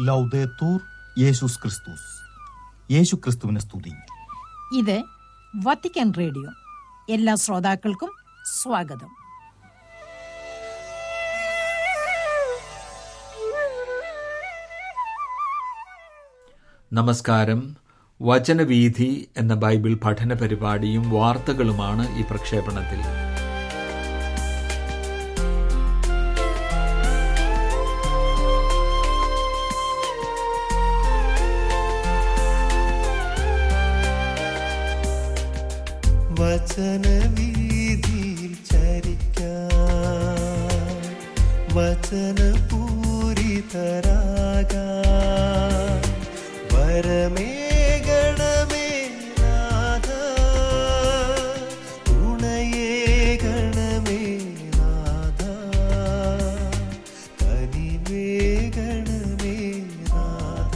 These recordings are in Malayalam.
ലൗദേത്തൂർ യേശുസ് ക്രിസ്തുസ് യേശു ക്രിസ്തുവിനെ സ്തുതി ഇത് വത്തിക്കാൻ റേഡിയോ എല്ലാ ശ്രോതാക്കൾക്കും സ്വാഗതം നമസ്കാരം വചനവീഥി എന്ന ബൈബിൾ പഠന പരിപാടിയും വാർത്തകളുമാണ് ഈ പ്രക്ഷേപണത്തിൽ വചനവീതിയിൽ ചരിക്കാൻ വചനപൂരിതരാകാൻ വരമേകണമേ നാഥ തുണയേകണമേ നാഥ കനിവേകണമേ നാഥ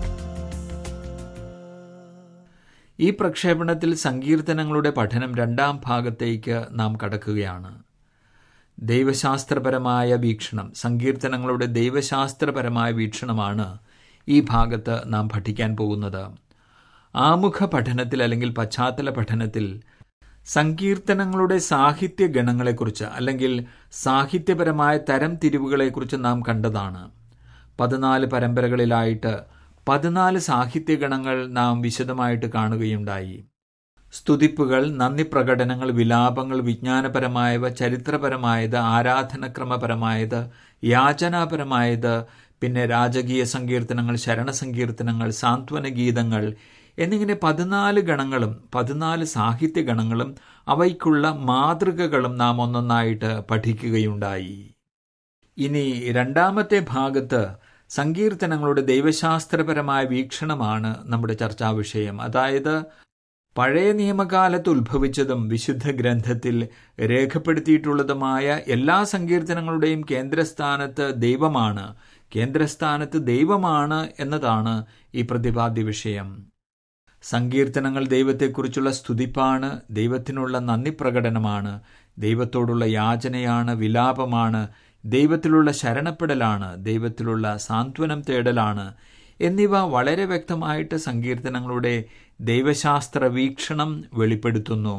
ഈ പ്രക്ഷേപണത്തിൽ സങ്കീർത്തനങ്ങളുടെ പഠനം രണ്ടാം ഭാഗത്തേക്ക് നാം കടക്കുകയാണ് ദൈവശാസ്ത്രപരമായ വീക്ഷണം സങ്കീർത്തനങ്ങളുടെ ദൈവശാസ്ത്രപരമായ വീക്ഷണമാണ് ഈ ഭാഗത്ത് നാം പഠിക്കാൻ പോകുന്നത് ആമുഖ പഠനത്തിൽ അല്ലെങ്കിൽ പശ്ചാത്തല പഠനത്തിൽ സങ്കീർത്തനങ്ങളുടെ സാഹിത്യ ഗണങ്ങളെക്കുറിച്ച് അല്ലെങ്കിൽ സാഹിത്യപരമായ തരം തിരിവുകളെക്കുറിച്ച് നാം കണ്ടതാണ് പതിനാല് പരമ്പരകളിലായിട്ട് പതിനാല് സാഹിത്യഗണങ്ങൾ നാം വിശദമായിട്ട് കാണുകയുണ്ടായി സ്തുതിപ്പുകൾ നന്ദി പ്രകടനങ്ങൾ വിലാപങ്ങൾ വിജ്ഞാനപരമായവ ചരിത്രപരമായത് ആരാധനക്രമപരമായത് യാചനാപരമായത് പിന്നെ രാജകീയ സങ്കീർത്തനങ്ങൾ ശരണസങ്കീർത്തനങ്ങൾ സാന്ത്വന ഗീതങ്ങൾ എന്നിങ്ങനെ പതിനാല് ഗണങ്ങളും പതിനാല് സാഹിത്യ ഗണങ്ങളും അവയ്ക്കുള്ള മാതൃകകളും നാം ഒന്നൊന്നായിട്ട് പഠിക്കുകയുണ്ടായി ഇനി രണ്ടാമത്തെ ഭാഗത്ത് സങ്കീർത്തനങ്ങളുടെ ദൈവശാസ്ത്രപരമായ വീക്ഷണമാണ് നമ്മുടെ ചർച്ചാ വിഷയം അതായത് പഴയ നിയമകാലത്ത് ഉത്ഭവിച്ചതും വിശുദ്ധ ഗ്രന്ഥത്തിൽ രേഖപ്പെടുത്തിയിട്ടുള്ളതുമായ എല്ലാ സങ്കീർത്തനങ്ങളുടെയും കേന്ദ്രസ്ഥാനത്ത് ദൈവമാണ് കേന്ദ്രസ്ഥാനത്ത് ദൈവമാണ് എന്നതാണ് ഈ പ്രതിപാദ്യ വിഷയം സങ്കീർത്തനങ്ങൾ ദൈവത്തെക്കുറിച്ചുള്ള സ്തുതിപ്പാണ് ദൈവത്തിനുള്ള നന്ദി പ്രകടനമാണ് ദൈവത്തോടുള്ള യാചനയാണ് വിലാപമാണ് ദൈവത്തിലുള്ള ശരണപ്പെടലാണ് ദൈവത്തിലുള്ള സാന്ത്വനം തേടലാണ് എന്നിവ വളരെ വ്യക്തമായിട്ട് സങ്കീർത്തനങ്ങളുടെ ദൈവശാസ്ത്ര വീക്ഷണം വെളിപ്പെടുത്തുന്നു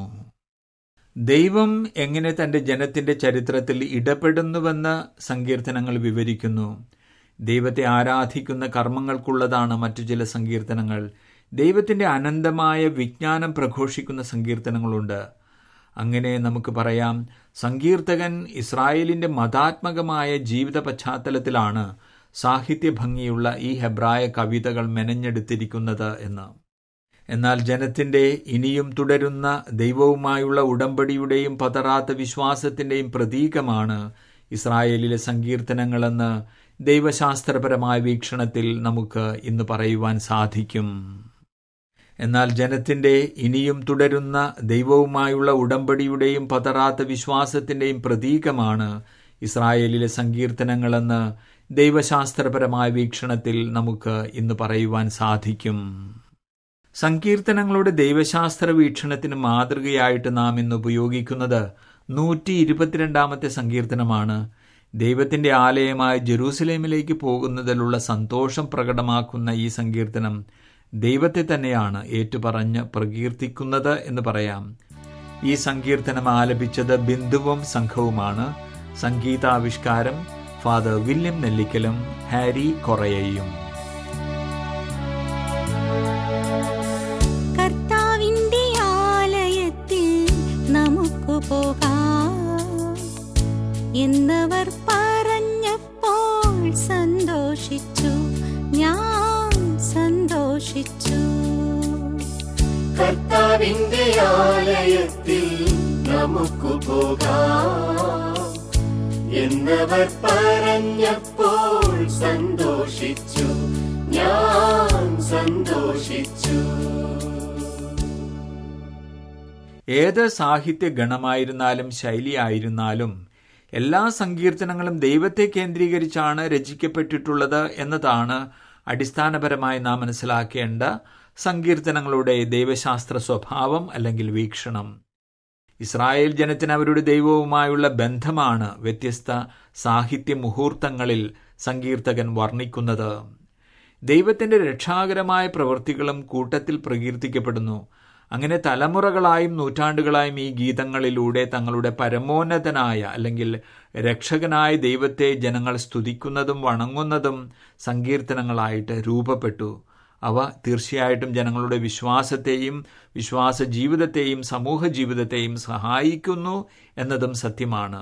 ദൈവം എങ്ങനെ തന്റെ ജനത്തിന്റെ ചരിത്രത്തിൽ ഇടപെടുന്നുവെന്ന് സങ്കീർത്തനങ്ങൾ വിവരിക്കുന്നു ദൈവത്തെ ആരാധിക്കുന്ന കർമ്മങ്ങൾക്കുള്ളതാണ് മറ്റു ചില സങ്കീർത്തനങ്ങൾ ദൈവത്തിന്റെ അനന്തമായ വിജ്ഞാനം പ്രഘോഷിക്കുന്ന സങ്കീർത്തനങ്ങളുണ്ട് അങ്ങനെ നമുക്ക് പറയാം സങ്കീർത്തകൻ ഇസ്രായേലിന്റെ മതാത്മകമായ ജീവിത പശ്ചാത്തലത്തിലാണ് സാഹിത്യ ഭംഗിയുള്ള ഈ ഹെബ്രായ കവിതകൾ മെനഞ്ഞെടുത്തിരിക്കുന്നത് എന്ന് എന്നാൽ ജനത്തിന്റെ ഇനിയും തുടരുന്ന ദൈവവുമായുള്ള ഉടമ്പടിയുടെയും പതറാത്ത വിശ്വാസത്തിന്റെയും പ്രതീകമാണ് ഇസ്രായേലിലെ സങ്കീർത്തനങ്ങളെന്ന് ദൈവശാസ്ത്രപരമായ വീക്ഷണത്തിൽ നമുക്ക് ഇന്ന് പറയുവാൻ സാധിക്കും എന്നാൽ ജനത്തിന്റെ ഇനിയും തുടരുന്ന ദൈവവുമായുള്ള ഉടമ്പടിയുടെയും പതറാത്ത വിശ്വാസത്തിന്റെയും പ്രതീകമാണ് ഇസ്രായേലിലെ സങ്കീർത്തനങ്ങളെന്ന് ദൈവശാസ്ത്രപരമായ വീക്ഷണത്തിൽ നമുക്ക് ഇന്ന് പറയുവാൻ സാധിക്കും സങ്കീർത്തനങ്ങളുടെ ദൈവശാസ്ത്ര വീക്ഷണത്തിന് മാതൃകയായിട്ട് നാം ഇന്ന് ഉപയോഗിക്കുന്നത് നൂറ്റി ഇരുപത്തിരണ്ടാമത്തെ സങ്കീർത്തനമാണ് ദൈവത്തിന്റെ ആലയമായ ജെറൂസലേമിലേക്ക് പോകുന്നതിലുള്ള സന്തോഷം പ്രകടമാക്കുന്ന ഈ സങ്കീർത്തനം ദൈവത്തെ തന്നെയാണ് ഏറ്റുപറഞ്ഞ് പ്രകീർത്തിക്കുന്നത് എന്ന് പറയാം ഈ സങ്കീർത്തനം ആലപിച്ചത് ബിന്ദുവും സംഘവുമാണ് സംഗീതാവിഷ്കാരം ഫാദർ വില്യം നെല്ലിക്കലും ഹാരി കൊറയയും കർത്താവിന്റെ ആലയത്തിൽ നമുക്ക് പോകാം എന്നവർ പറഞ്ഞപ്പോൾ സന്തോഷിച്ചു ഞാൻ സന്തോഷിച്ചു കർത്താവിന്റെ ആലയത്തിൽ നമുക്ക് പോകാം എന്നവർ പറഞ്ഞപ്പോൾ സന്തോഷിച്ചു ഞാൻ സന്തോഷിച്ചു ഏത് സാഹിത്യ ഗണമായിരുന്നാലും ശൈലിയായിരുന്നാലും എല്ലാ സങ്കീർത്തനങ്ങളും ദൈവത്തെ കേന്ദ്രീകരിച്ചാണ് രചിക്കപ്പെട്ടിട്ടുള്ളത് എന്നതാണ് അടിസ്ഥാനപരമായി നാം മനസ്സിലാക്കേണ്ട സങ്കീർത്തനങ്ങളുടെ ദൈവശാസ്ത്ര സ്വഭാവം അല്ലെങ്കിൽ വീക്ഷണം ഇസ്രായേൽ ജനത്തിന് അവരുടെ ദൈവവുമായുള്ള ബന്ധമാണ് വ്യത്യസ്ത സാഹിത്യ മുഹൂർത്തങ്ങളിൽ സങ്കീർത്തകൻ വർണ്ണിക്കുന്നത് ദൈവത്തിന്റെ രക്ഷാകരമായ പ്രവൃത്തികളും കൂട്ടത്തിൽ പ്രകീർത്തിക്കപ്പെടുന്നു അങ്ങനെ തലമുറകളായും നൂറ്റാണ്ടുകളായും ഈ ഗീതങ്ങളിലൂടെ തങ്ങളുടെ പരമോന്നതനായ അല്ലെങ്കിൽ രക്ഷകനായ ദൈവത്തെ ജനങ്ങൾ സ്തുതിക്കുന്നതും വണങ്ങുന്നതും സങ്കീർത്തനങ്ങളായിട്ട് രൂപപ്പെട്ടു അവ തീർച്ചയായിട്ടും ജനങ്ങളുടെ വിശ്വാസത്തെയും വിശ്വാസ ജീവിതത്തെയും സമൂഹ ജീവിതത്തെയും സഹായിക്കുന്നു എന്നതും സത്യമാണ്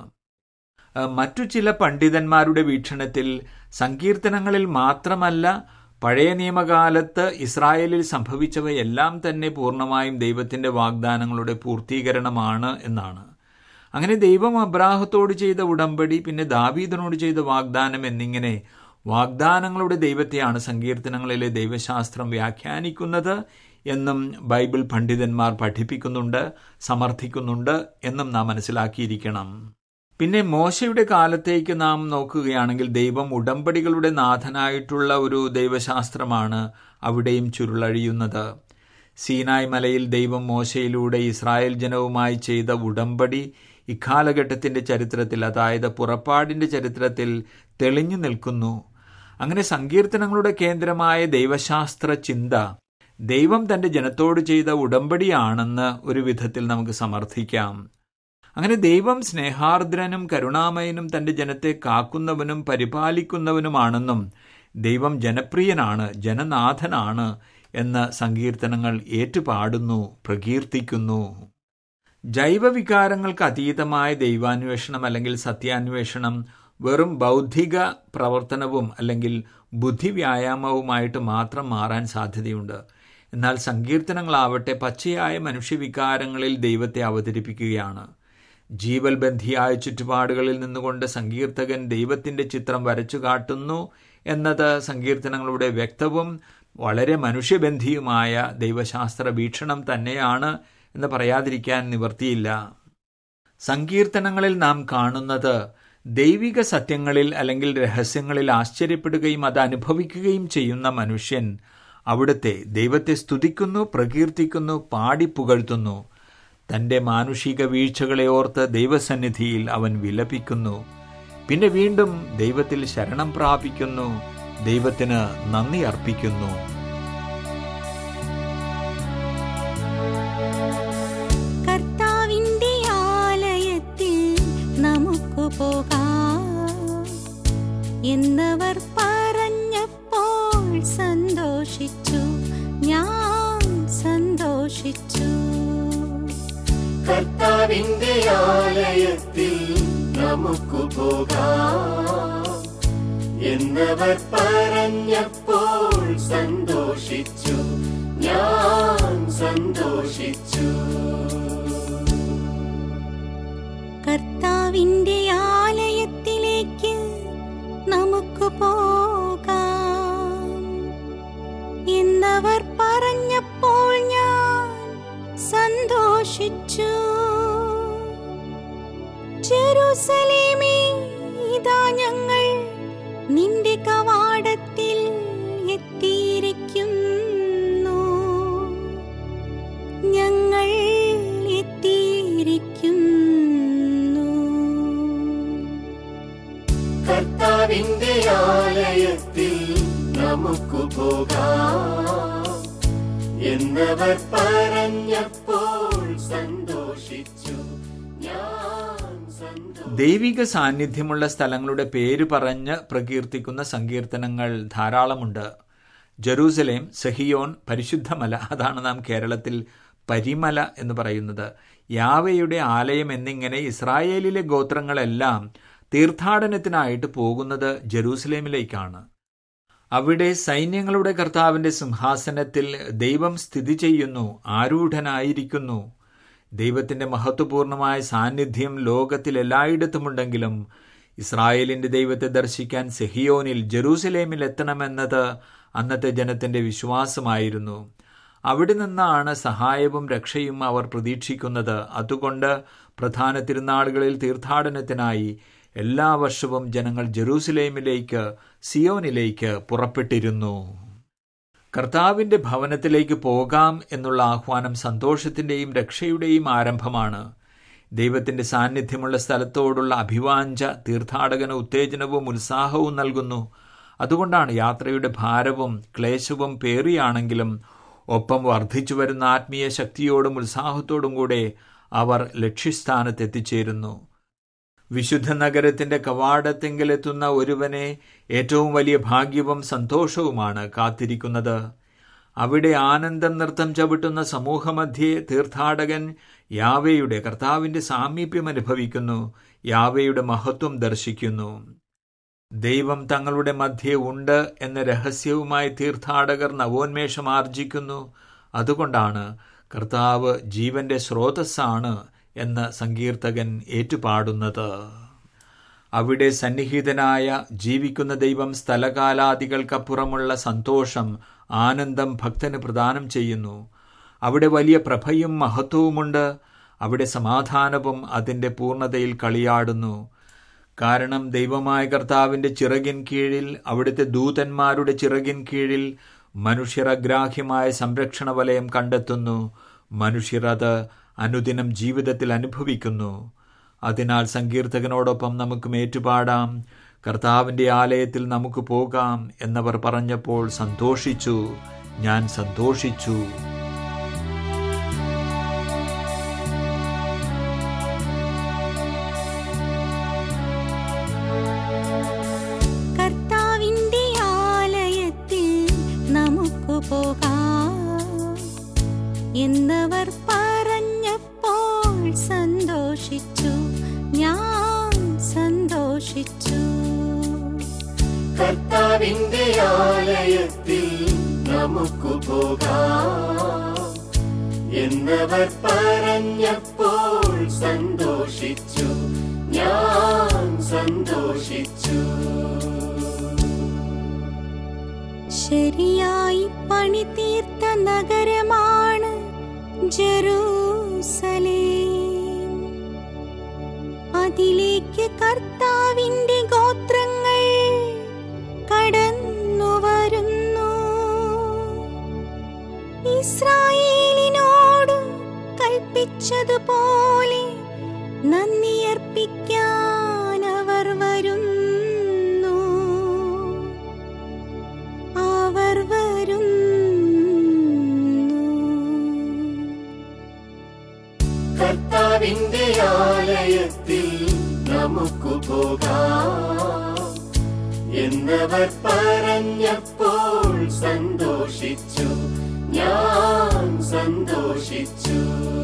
മറ്റു ചില പണ്ഡിതന്മാരുടെ വീക്ഷണത്തിൽ സങ്കീർത്തനങ്ങളിൽ മാത്രമല്ല പഴയ നിയമകാലത്ത് ഇസ്രായേലിൽ സംഭവിച്ചവയെല്ലാം തന്നെ പൂർണ്ണമായും ദൈവത്തിന്റെ വാഗ്ദാനങ്ങളുടെ പൂർത്തീകരണമാണ് എന്നാണ് അങ്ങനെ ദൈവം അബ്രാഹത്തോട് ചെയ്ത ഉടമ്പടി പിന്നെ ദാവീദിനോട് ചെയ്ത വാഗ്ദാനം എന്നിങ്ങനെ വാഗ്ദാനങ്ങളുടെ ദൈവത്തെയാണ് സങ്കീർത്തനങ്ങളിലെ ദൈവശാസ്ത്രം വ്യാഖ്യാനിക്കുന്നത് എന്നും ബൈബിൾ പണ്ഡിതന്മാർ പഠിപ്പിക്കുന്നുണ്ട് സമർത്ഥിക്കുന്നുണ്ട് എന്നും നാം മനസ്സിലാക്കിയിരിക്കണം പിന്നെ മോശയുടെ കാലത്തേക്ക് നാം നോക്കുകയാണെങ്കിൽ ദൈവം ഉടമ്പടികളുടെ നാഥനായിട്ടുള്ള ഒരു ദൈവശാസ്ത്രമാണ് അവിടെയും ചുരുളഴിയുന്നത് സീനായ് മലയിൽ ദൈവം മോശയിലൂടെ ഇസ്രായേൽ ജനവുമായി ചെയ്ത ഉടമ്പടി ഇക്കാലഘട്ടത്തിന്റെ ചരിത്രത്തിൽ അതായത് പുറപ്പാടിന്റെ ചരിത്രത്തിൽ തെളിഞ്ഞു നിൽക്കുന്നു അങ്ങനെ സങ്കീർത്തനങ്ങളുടെ കേന്ദ്രമായ ദൈവശാസ്ത്ര ചിന്ത ദൈവം തന്റെ ജനത്തോട് ചെയ്ത ഉടമ്പടിയാണെന്ന് ഒരു വിധത്തിൽ നമുക്ക് സമർത്ഥിക്കാം അങ്ങനെ ദൈവം സ്നേഹാർദ്രനും കരുണാമയനും തന്റെ ജനത്തെ കാക്കുന്നവനും പരിപാലിക്കുന്നവനുമാണെന്നും ദൈവം ജനപ്രിയനാണ് ജനനാഥനാണ് എന്ന് സങ്കീർത്തനങ്ങൾ ഏറ്റുപാടുന്നു പ്രകീർത്തിക്കുന്നു ജൈവവികാരങ്ങൾക്ക് അതീതമായ ദൈവാന്വേഷണം അല്ലെങ്കിൽ സത്യാന്വേഷണം വെറും ബൗദ്ധിക പ്രവർത്തനവും അല്ലെങ്കിൽ ബുദ്ധിവ്യായാമവുമായിട്ട് മാത്രം മാറാൻ സാധ്യതയുണ്ട് എന്നാൽ സങ്കീർത്തനങ്ങളാവട്ടെ പച്ചയായ മനുഷ്യവികാരങ്ങളിൽ ദൈവത്തെ അവതരിപ്പിക്കുകയാണ് ജീവൽബന്ധിയായ ചുറ്റുപാടുകളിൽ നിന്നുകൊണ്ട് സങ്കീർത്തകൻ ദൈവത്തിന്റെ ചിത്രം വരച്ചു കാട്ടുന്നു എന്നത് സങ്കീർത്തനങ്ങളുടെ വ്യക്തവും വളരെ മനുഷ്യബന്ധിയുമായ ദൈവശാസ്ത്ര വീക്ഷണം തന്നെയാണ് എന്ന് പറയാതിരിക്കാൻ നിവർത്തിയില്ല സങ്കീർത്തനങ്ങളിൽ നാം കാണുന്നത് ദൈവിക സത്യങ്ങളിൽ അല്ലെങ്കിൽ രഹസ്യങ്ങളിൽ ആശ്ചര്യപ്പെടുകയും അത് അനുഭവിക്കുകയും ചെയ്യുന്ന മനുഷ്യൻ അവിടുത്തെ ദൈവത്തെ സ്തുതിക്കുന്നു പ്രകീർത്തിക്കുന്നു പാടി പുകഴ്ത്തുന്നു തന്റെ മാനുഷിക വീഴ്ചകളെ ഓർത്ത് ദൈവസന്നിധിയിൽ അവൻ വിലപിക്കുന്നു പിന്നെ വീണ്ടും ദൈവത്തിൽ ശരണം പ്രാപിക്കുന്നു ദൈവത്തിന് നന്ദി അർപ്പിക്കുന്നു കർത്താവിന്റെ ആലയത്തിൽ നമുക്ക് പോകാം എന്നവർ പറഞ്ഞപ്പോൾ സന്തോഷിച്ചു ഞാൻ സന്തോഷിച്ചു കർത്താവിന്റെ ആലയത്തിൽ നമുക്ക് പോകാം എന്നവർ പറഞ്ഞപ്പോൾ സന്തോഷിച്ചു ഞാൻ സന്തോഷിച്ചു കർത്താവിന്റെ ആലയത്തിലേക്ക് നമുക്ക് പോകാം എന്നവർ പറഞ്ഞപ്പോൾ ഞാൻ സന്തോഷിച്ചു ജെറൂസലേമേ ഇതാ ഞങ്ങൾ നിന്റെ കവാടത്തിൽ എത്തിയിരിക്കുന്നു ഞങ്ങൾ എത്തിയിരിക്കുന്നു കർത്താവിന്റെ ആലയത്തിൽ നമുക്ക് പോകാം എന്നവർ പറഞ്ഞപ്പോൾ സന്തോഷിച്ചു ഞാൻ സന്തോഷിച്ചു ദൈവിക സാന്നിധ്യമുള്ള സ്ഥലങ്ങളുടെ പേര് പറഞ്ഞ് പ്രകീർത്തിക്കുന്ന സങ്കീർത്തനങ്ങൾ ധാരാളമുണ്ട് ജെറൂസലേം സഹിയോൻ പരിശുദ്ധമല അതാണ് നാം കേരളത്തിൽ പരിമല എന്ന് പറയുന്നത് യാവയുടെ ആലയം എന്നിങ്ങനെ ഇസ്രായേലിലെ ഗോത്രങ്ങളെല്ലാം തീർത്ഥാടനത്തിനായിട്ട് പോകുന്നത് ജെറൂസലേമിലേക്കാണ് അവിടെ സൈന്യങ്ങളുടെ കർത്താവിന്റെ സിംഹാസനത്തിൽ ദൈവം സ്ഥിതി ചെയ്യുന്നു ആരൂഢനായിരിക്കുന്നു ദൈവത്തിന്റെ മഹത്വപൂർണമായ സാന്നിധ്യം ലോകത്തിൽ എല്ലായിടത്തുമുണ്ടെങ്കിലും ഇസ്രായേലിന്റെ ദൈവത്തെ ദർശിക്കാൻ സെഹിയോനിൽ ജെറൂസലേമിൽ എത്തണമെന്നത് അന്നത്തെ ജനത്തിന്റെ വിശ്വാസമായിരുന്നു അവിടെ നിന്നാണ് സഹായവും രക്ഷയും അവർ പ്രതീക്ഷിക്കുന്നത് അതുകൊണ്ട് പ്രധാന തിരുനാളുകളിൽ തീർത്ഥാടനത്തിനായി എല്ലാ വർഷവും ജനങ്ങൾ ജെറൂസലേമിലേക്ക് സിയോനിലേക്ക് പുറപ്പെട്ടിരുന്നു കർത്താവിന്റെ ഭവനത്തിലേക്ക് പോകാം എന്നുള്ള ആഹ്വാനം സന്തോഷത്തിന്റെയും രക്ഷയുടെയും ആരംഭമാണ് ദൈവത്തിന്റെ സാന്നിധ്യമുള്ള സ്ഥലത്തോടുള്ള അഭിവാഞ്ച തീർത്ഥാടകന് ഉത്തേജനവും ഉത്സാഹവും നൽകുന്നു അതുകൊണ്ടാണ് യാത്രയുടെ ഭാരവും ക്ലേശവും പേറിയാണെങ്കിലും ഒപ്പം വർദ്ധിച്ചു വരുന്ന ആത്മീയ ശക്തിയോടും ഉത്സാഹത്തോടും കൂടെ അവർ ലക്ഷ്യസ്ഥാനത്തെത്തിച്ചേരുന്നു വിശുദ്ധ നഗരത്തിന്റെ കവാടത്തെങ്കിലെത്തുന്ന ഒരുവനെ ഏറ്റവും വലിയ ഭാഗ്യവും സന്തോഷവുമാണ് കാത്തിരിക്കുന്നത് അവിടെ ആനന്ദം നൃത്തം ചവിട്ടുന്ന സമൂഹമധ്യേ തീർത്ഥാടകൻ യാവയുടെ കർത്താവിന്റെ സാമീപ്യം അനുഭവിക്കുന്നു യാവയുടെ മഹത്വം ദർശിക്കുന്നു ദൈവം തങ്ങളുടെ മധ്യേ ഉണ്ട് എന്ന രഹസ്യവുമായി തീർത്ഥാടകർ നവോന്മേഷം ആർജിക്കുന്നു അതുകൊണ്ടാണ് കർത്താവ് ജീവന്റെ സ്രോതസ്സാണ് എന്ന് സങ്കീർത്തകൻ ഏറ്റുപാടുന്നത് അവിടെ സന്നിഹിതനായ ജീവിക്കുന്ന ദൈവം സ്ഥലകാലാദികൾക്കപ്പുറമുള്ള സന്തോഷം ആനന്ദം ഭക്തന് പ്രദാനം ചെയ്യുന്നു അവിടെ വലിയ പ്രഭയും മഹത്വവുമുണ്ട് അവിടെ സമാധാനവും അതിൻ്റെ പൂർണ്ണതയിൽ കളിയാടുന്നു കാരണം ദൈവമായ കർത്താവിൻ്റെ ചിറകിൻ കീഴിൽ അവിടുത്തെ ദൂതന്മാരുടെ ചിറകിൻ കീഴിൽ മനുഷ്യർ അഗ്രാഹ്യമായ സംരക്ഷണ വലയം കണ്ടെത്തുന്നു മനുഷ്യർ അത് അനുദിനം ജീവിതത്തിൽ അനുഭവിക്കുന്നു അതിനാൽ സങ്കീർത്തകനോടൊപ്പം നമുക്ക് ഏറ്റുപാടാം കർത്താവിൻ്റെ ആലയത്തിൽ നമുക്ക് പോകാം എന്നവർ പറഞ്ഞപ്പോൾ സന്തോഷിച്ചു ഞാൻ സന്തോഷിച്ചു കർത്താവിന്റെ ആലയത്തിൽ നമുക്ക് പോകാം എന്നവർ പറഞ്ഞപ്പോൾ സന്തോഷിച്ചു ഞാൻ സന്തോഷിച്ചു കർത്താവിന്റെ ആലയത്തിൽ നമുക്ക് പോകാം എന്നവർ പറഞ്ഞപ്പോൾ സന്തോഷിച്ചു ഞാൻ സന്തോഷിച്ചു ശരിയായി പണി തീർത്ത നഗരമാണ് ജെറൂസലേം അതിലേക്ക് കർത്താവിന്റെ ഗോത്രങ്ങൾ കടന്നു വരുന്നു ഇസ്രായേലിനോട് കൽപ്പിച്ചതുപോലെ നന്ദിയർപ്പിക്കാൻ അവർ വരുന്നു അവർ വരുന്നു കർത്താവിന്റെ ആലയത്തിൽ നമുക്ക് പോകാം എന്നവർ പറഞ്ഞപ്പോൾ സന്തോഷിച്ചു ഞാൻ സന്തോഷിച്ചു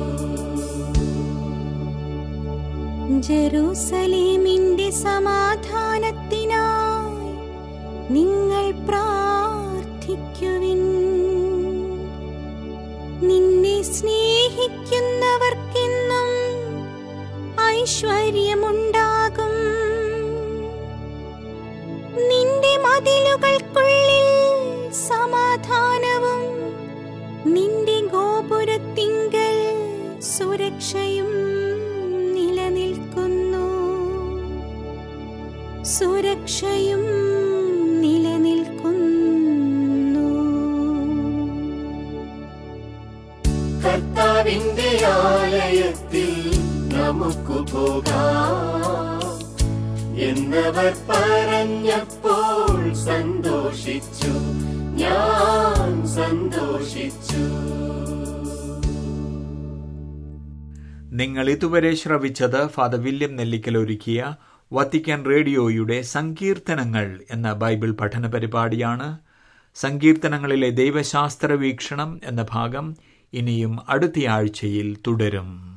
ജെറൂസലേമിന്റെ സമാധാനത്തിനായി നിങ്ങൾ പ്രാർത്ഥിക്കുവിൻ നിന്നെ സ്നേഹിക്കുന്നവർക്കെന്നും ഐശ്വര്യമുണ്ടാകും നിന്റെ മതിലുകൾക്കുള്ളിൽ സമാധാനവും നിന്റെ ഗോപുരത്തിങ്കൽ സുരക്ഷയും നിലനിൽക്കുന്നു സുരക്ഷയും നിലനിൽക്കുന്നു കർത്താവിന്റെ ആലയത്തിൽ നമുക്ക് പോകാം എന്നവർ പറഞ്ഞപ്പോൾ സന്തോഷിച്ചു ഞാൻ സന്തോഷിച്ചു നിങ്ങൾ ഇതുവരെ ശ്രവിച്ചത് ഫാദർ വില്യം നെല്ലിക്കൽ ഒരുക്കിയ വത്തിക്കാൻ റേഡിയോയുടെ സങ്കീർത്തനങ്ങൾ എന്ന ബൈബിൾ പഠന പരിപാടിയാണ് സങ്കീർത്തനങ്ങളിലെ ദൈവശാസ്ത്ര വീക്ഷണം എന്ന ഭാഗം ഇനിയും അടുത്തയാഴ്ചയിൽ തുടരും